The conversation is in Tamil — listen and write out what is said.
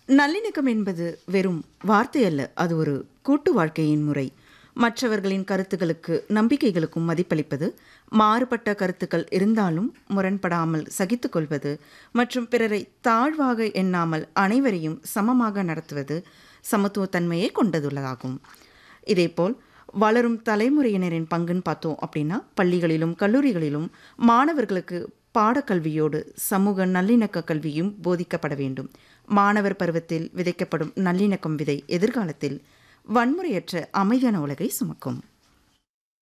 நல்லிணக்கம் என்பது வெறும் வார்த்தை அல்ல அது ஒரு கூட்டு வாழ்க்கையின் முறை மற்றவர்களின் கருத்துக்களுக்கு நம்பிக்கைகளுக்கும் மதிப்பளிப்பது மாறுபட்ட கருத்துக்கள் இருந்தாலும் முரண்படாமல் சகித்துக்கொள்வது மற்றும் பிறரை தாழ்வாக எண்ணாமல் அனைவரையும் சமமாக நடத்துவது சமத்துவத்தன்மையை கொண்டதுள்ளதாகும் இதேபோல் வளரும் தலைமுறையினரின் பங்குன்னு பார்த்தோம் அப்படின்னா பள்ளிகளிலும் கல்லூரிகளிலும் மாணவர்களுக்கு பாடக்கல்வியோடு சமூக நல்லிணக்க கல்வியும் போதிக்கப்பட வேண்டும் மாணவர் பருவத்தில் விதைக்கப்படும் நல்லிணக்கம் விதை எதிர்காலத்தில் வன்முறையற்ற அமைதியான உலகை சுமக்கும்